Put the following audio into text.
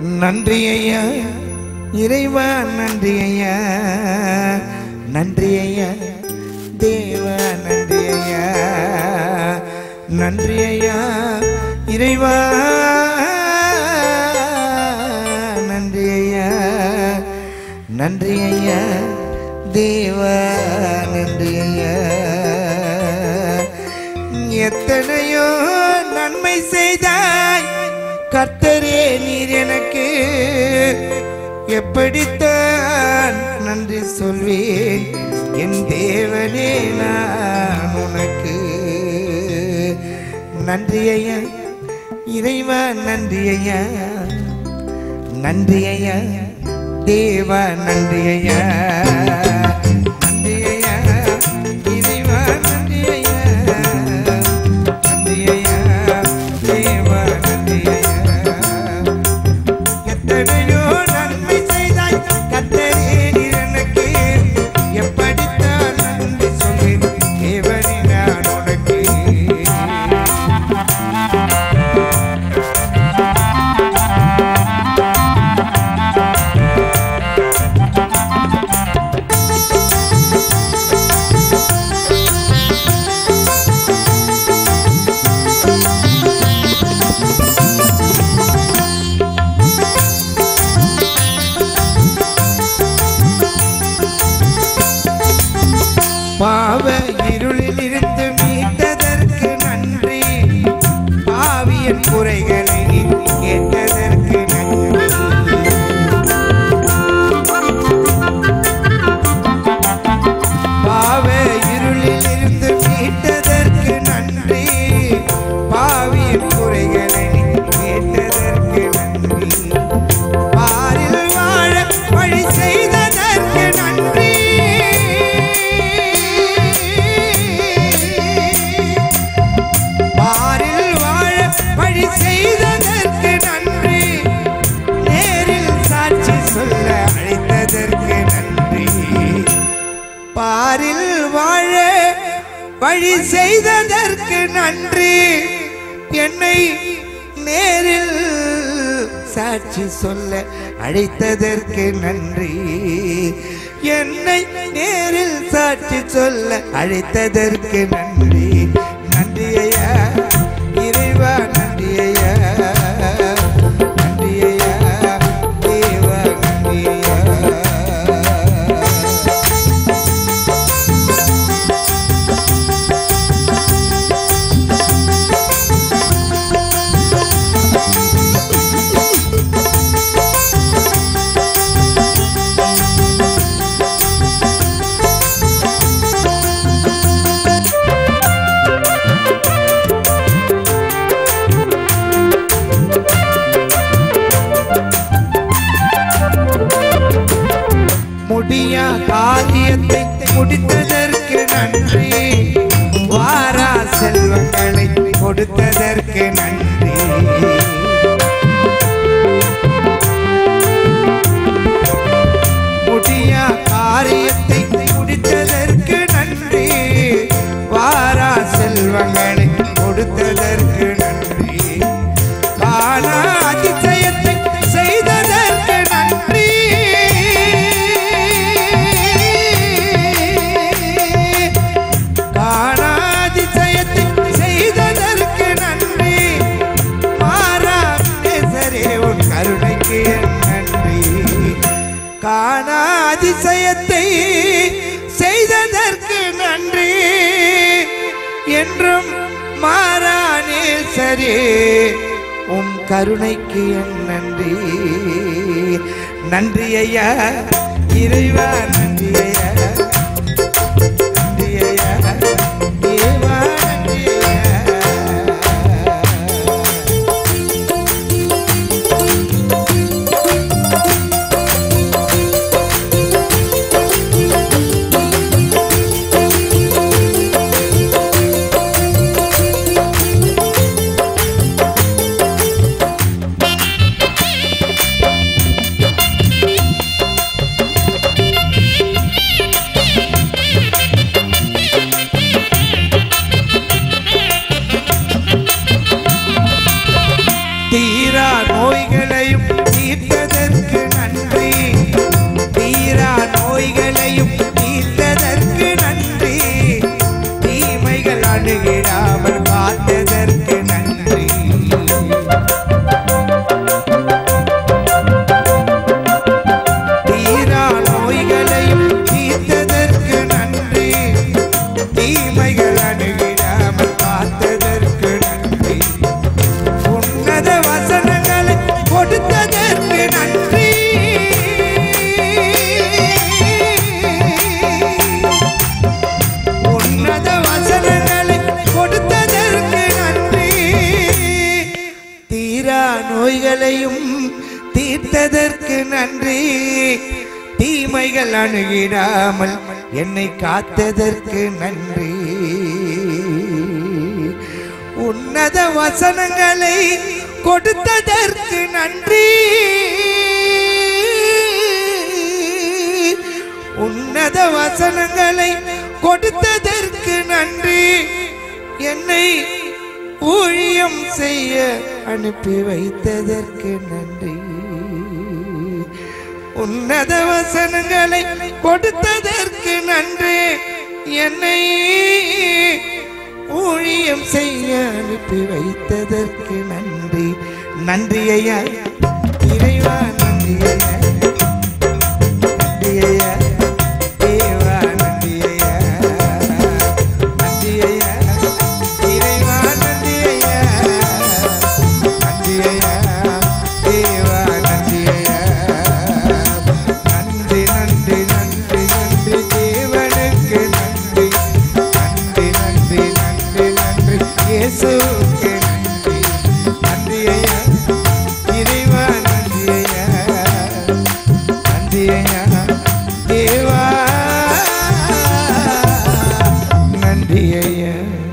நன்றி ஐயா இறைவா நன்றி ஐயா நன்றி ஐயா தேவா நன்றி ஐயா நன்றி ஐயா இறைவா நன்றி ஐயா நன்றி ஐயா தேவா நன்றி ஐயா எத்தனையோ நன்மை செய்தாய் கர்த்தரே நீர் எனக்கு எப்படித்தான் நன்றி சொல்வேன் என் தேவனே நான் உனக்கு நன்றி ஐயா இறைவா நன்றி ஐயா நன்றி ஐயா தேவா நன்றி ஐயா நன்றி ஐயா இறைவா நன்றி ஐயா நன்றி ஐயா தேவா நன்றி ஐயா எத்தனையோ நன்மை செய்தாய் கத்தரே நீர் எனக்கு எப்படித்தான் நன்றி சொல்வேன் தேவனே நான் உனக்கு பாவ இருளில் இருந்து மீட்டதற்கு நன்றி பாவியன் குறைகளை கேட்டதற்கு நன்றி பாவ இருளில் இருந்து மீட்டதற்கு நன்றி பாவியன் குறைகளை கேட்டதற்கு நன்றி பாரில் வாழ வழி செய்ததற்கு நன்றி பாரில் வாழ வழி செய்ததற்கு நன்றி நேரில் சாட்சி சொல்ல அழைத்ததற்கு நன்றி பாரில் வாழ வழி செய்ததற்கு நன்றி என்னை நேரில் சாட்சி சொல்ல அழைத்ததற்கு நன்றி என்னை நேரில் சாட்சி சொல்ல அழைத்ததற்கு நன்றி நன்றி ஐயா இறைவா நன்றி ஐயா நன்றி ஐயா தேவா நன்றி ஐயா முடியா காரியத்தை முடித்ததற்கு நன்றி வாரா செல்வங்களை கொடுத்ததற்கு நன்றி முடியா காரியத்தை முடித்ததற்கு நன்றி வாரா செல்வங்களை கொடுத்ததற்கு நன்றி காணா அதிசயத்தை செய்ததற்கு நன்றி காணா அதிசயத்தை செய்ததற்கு நன்றி மாறா நேசரே உன் கருணைக்கு என் நன்றி காணா அதிசயத்தை செய்ததற்கு நன்றி என்றும் மாறானே சரி உன் கருணைக்கு என் நன்றி நன்றி ஐயா இறைவா நன்றி ஐயா நன்றி ஐயா தேவா நன்றி ஐயா தீரா நோய்களையும் தீர்த்ததற்கு நன்றி தீரா நோய்களையும் தீர்த்ததற்கு நன்றி தீமைகள் அணுகிடாமல் காத்ததற்கு நன்றி தீரா நோய்களையும் தீர்த்ததற்கு நன்றி தீமைகள் அணுகிடாமல் காத்ததற்கு நன்றி உன்னத வசனங்களை கொடுத்ததற்கு நன்றி உன்னத வசனங்களை கொடுத்ததற்கு நன்றி தீரா நோய்களையும் தீர்த்ததற்கு நன்றி தீமைகள் அணுகிடாமல் என்னை காத்ததற்கு நன்றி உன்னத வசனங்களை கொடுத்ததற்கு நன்றி உன்னத வசனங்களை கொடுத்ததற்கு நன்றி என்னை ஊழியம் செய்ய அனுப்பி வைத்ததற்கு நன்றி உன்னத வசனங்களை கொடுத்ததற்கு நன்றி என்னை ஊழியம் செய்ய அனுப்பி வைத்ததற்கு நன்றி நன்றி ஐயா இறைவா நன்றி ஐயா நன்றி ஐயா தேவா நன்றி ஐயா நன்றி ஐயா இறைவா நன்றி ஐயா நன்றி ஐயா தேவா நன்றி ஐயா நன்றி நன்றி நன்றி நன்றி தேவனுக்கு நன்றி நன்றி நன்றி நன்றி நன்றி இயேசுவுக்கு நன்றி நன்றி ஐயா இறைவா நன்றி ஐயா நன்றி ஐயா தேவா நன்றி ஐயா